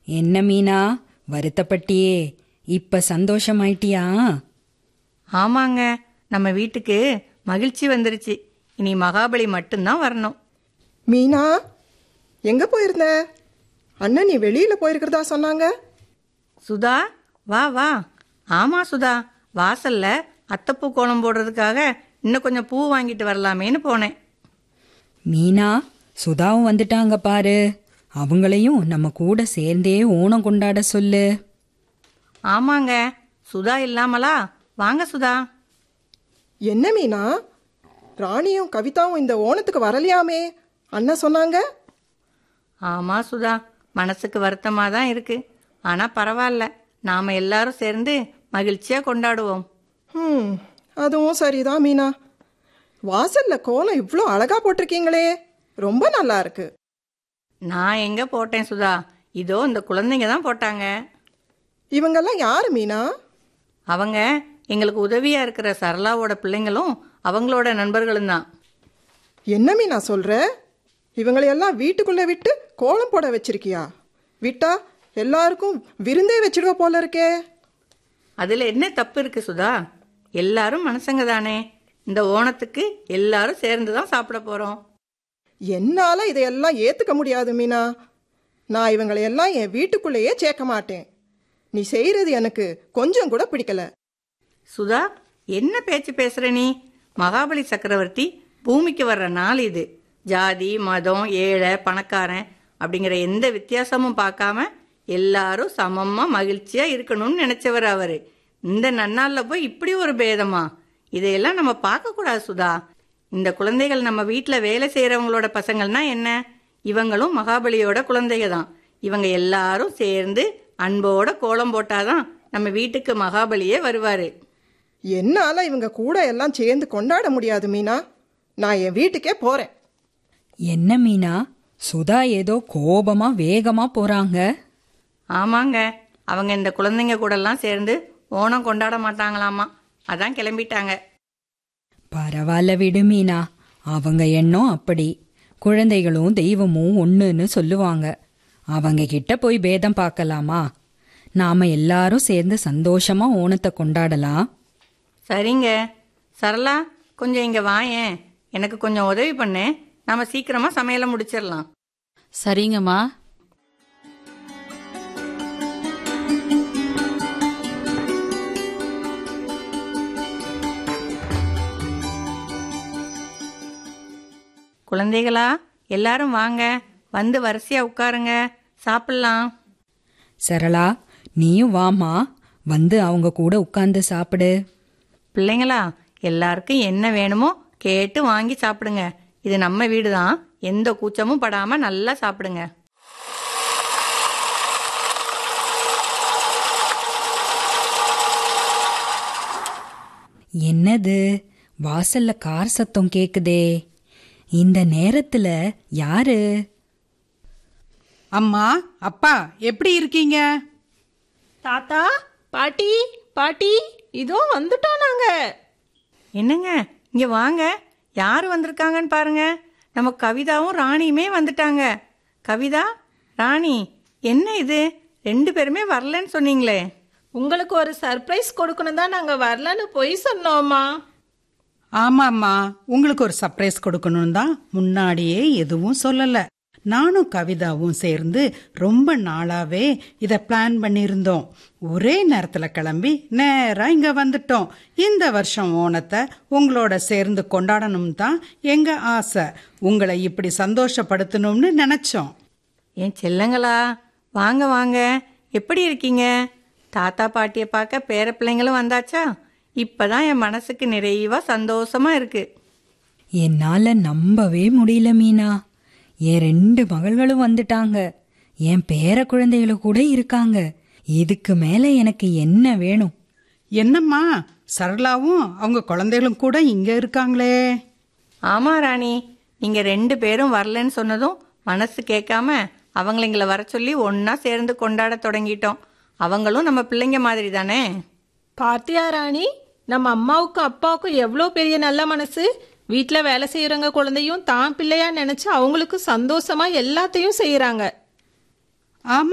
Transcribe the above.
என்ன மீனா வருத்தப்பட்டியே இப்ப சந்தோஷமாயிட்டியா ஆமாங்க நம்ம வீட்டுக்கு மகிழ்ச்சி வந்துருச்சு இனி மகாபலி மட்டும்தான் வரணும் மீனா எங்க போயிருந்த அண்ணன் நீ வெளியில போயிருக்கிறதா சொன்னாங்க சுதா வா வா ஆமா சுதா வாசல்ல அத்தைப்பூ கோலம் போடுறதுக்காக இன்னும் கொஞ்சம் பூ வாங்கிட்டு வரலாமேன்னு போனேன் மீனா சுதாவும் வந்துட்டாங்க பாரு அவங்களையும் நம்ம கூட சேர்ந்தே ஓணம் கொண்டாட சொல்லு ஆமாங்க சுதா இல்லாமலா வாங்க சுதா என்ன மீனா ராணியும் கவிதாவும் இந்த ஓணத்துக்கு வரலையாமே அண்ணன் சொன்னாங்க ஆமா சுதா மனசுக்கு வருத்தமாக தான் இருக்கு ஆனா பரவாயில்ல நாம எல்லாரும் சேர்ந்து மகிழ்ச்சியா கொண்டாடுவோம் ம் அதுவும் சரிதான் மீனா வாசல்ல கோலம் இவ்வளோ அழகா போட்டிருக்கீங்களே ரொம்ப நல்லா இருக்கு நான் எங்க போட்டேன் சுதா இதோ இந்த குழந்தைங்க தான் போட்டாங்க இவங்கெல்லாம் யாரு மீனா அவங்க எங்களுக்கு உதவியா இருக்கிற சரளாவோட பிள்ளைங்களும் அவங்களோட நண்பர்களும் தான் என்ன மீனா சொல்ற இவங்களையெல்லாம் வீட்டுக்குள்ள விட்டு கோலம் போட வச்சிருக்கியா விட்டா எல்லாருக்கும் விருந்தே வச்சிடுவ போல இருக்கே அதுல என்ன தப்பு இருக்கு சுதா எல்லாரும் மனுஷங்க தானே இந்த ஓணத்துக்கு எல்லாரும் சேர்ந்து தான் சாப்பிட போறோம் என்னால இதையெல்லாம் ஏத்துக்க முடியாது மீனா நான் இவங்களையெல்லாம் என் வீட்டுக்குள்ளேயே சேர்க்க மாட்டேன் நீ செய்யறது எனக்கு கொஞ்சம் கூட பிடிக்கல சுதா என்ன பேச்சு பேசுற நீ மகாபலி சக்கரவர்த்தி பூமிக்கு வர்ற நாள் இது ஜாதி மதம் ஏழை பணக்காரன் அப்படிங்கிற எந்த வித்தியாசமும் பார்க்காம எல்லாரும் சமமா மகிழ்ச்சியா இருக்கணும்னு நினைச்சவர் அவரு இந்த நன்னாள்ல போய் இப்படி ஒரு பேதமா இதையெல்லாம் நம்ம பார்க்க கூடாது சுதா இந்த குழந்தைகள் நம்ம வீட்ல வேலை செய்யறவங்களோட பசங்கள்னா என்ன இவங்களும் மகாபலியோட குழந்தைங்க தான் இவங்க எல்லாரும் சேர்ந்து அன்போட கோலம் போட்டாதான் நம்ம வீட்டுக்கு மகாபலியே வருவாரு என்னால இவங்க கூட எல்லாம் சேர்ந்து கொண்டாட முடியாது மீனா நான் என் வீட்டுக்கே போறேன் என்ன மீனா சுதா ஏதோ கோபமா வேகமா போறாங்க ஆமாங்க அவங்க இந்த குழந்தைங்க கூடலாம் சேர்ந்து ஓணம் கொண்டாட மாட்டாங்களாமா அதான் கிளம்பிட்டாங்க பரவாயில்ல விடு மீனா அவங்க எண்ணம் அப்படி குழந்தைகளும் தெய்வமும் ஒண்ணுன்னு சொல்லுவாங்க அவங்க கிட்ட போய் பேதம் பார்க்கலாமா நாம எல்லாரும் சேர்ந்து சந்தோஷமா ஓணத்தை கொண்டாடலாம் சரிங்க சரளா கொஞ்சம் இங்க வாயேன் எனக்கு கொஞ்சம் உதவி பண்ணு நாம சீக்கிரமா சமையலை முடிச்சிடலாம் சரிங்கம்மா குழந்தைகளா எல்லாரும் வாங்க வந்து வரிசையா உட்காருங்க சாப்பிடலாம் சரளா நீயும் வாமா வந்து அவங்க கூட உட்கார்ந்து சாப்பிடு பிள்ளைங்களா எல்லாருக்கும் என்ன வேணுமோ கேட்டு வாங்கி சாப்பிடுங்க இது நம்ம வீடு தான் எந்த கூச்சமும் படாம நல்லா சாப்பிடுங்க என்னது வாசல்ல கார் சத்தம் கேக்குதே இந்த நேரத்துல யாரு அம்மா அப்பா எப்படி இருக்கீங்க தாத்தா பாட்டி பாட்டி இதோ வந்துட்டோம் நாங்க என்னங்க இங்க வாங்க யார் வந்திருக்காங்கன்னு பாருங்க நம்ம கவிதாவும் ராணியுமே வந்துட்டாங்க கவிதா ராணி என்ன இது ரெண்டு பேருமே வரலன்னு சொன்னீங்களே உங்களுக்கு ஒரு சர்ப்ரைஸ் கொடுக்கணும் தான் நாங்க வரலன்னு பொய் சொன்னோம்மா ஆமாம்மா உங்களுக்கு ஒரு சர்ப்ரைஸ் கொடுக்கணும் தான் முன்னாடியே எதுவும் சொல்லல நானும் கவிதாவும் சேர்ந்து ரொம்ப நாளாவே இத பிளான் பண்ணியிருந்தோம் ஒரே நேரத்துல கிளம்பி நேரா இங்க வந்துட்டோம் இந்த வருஷம் ஓணத்தை உங்களோட சேர்ந்து கொண்டாடணும் தான் எங்க ஆசை உங்களை இப்படி சந்தோஷப்படுத்தணும்னு நினைச்சோம் ஏன் செல்லங்களா வாங்க வாங்க எப்படி இருக்கீங்க தாத்தா பாட்டியை பார்க்க பேர பிள்ளைங்களும் வந்தாச்சா இப்பதான் என் மனசுக்கு நிறைவா சந்தோஷமா இருக்கு என்னால நம்பவே முடியல மீனா என் ரெண்டு மகள்களும் வந்துட்டாங்க என் பேர குழந்தைகளும் கூட இருக்காங்க இதுக்கு மேல எனக்கு என்ன வேணும் என்னம்மா சரளாவும் அவங்க குழந்தைகளும் கூட இங்க இருக்காங்களே ஆமா ராணி நீங்க ரெண்டு பேரும் வரலன்னு சொன்னதும் மனசு கேட்காம அவங்கள இங்களை வர சொல்லி ஒன்னா சேர்ந்து கொண்டாட தொடங்கிட்டோம் அவங்களும் நம்ம பிள்ளைங்க மாதிரி தானே பார்த்தியா ராணி நம்ம அம்மாவுக்கும் அப்பாவுக்கும் எவ்வளோ பெரிய நல்ல மனசு வீட்டில் வேலை செய்யறவங்க குழந்தையும் தான் பிள்ளையா நினைச்சு அவங்களுக்கு சந்தோஷமா எல்லாத்தையும் செய்யறாங்க ஆமா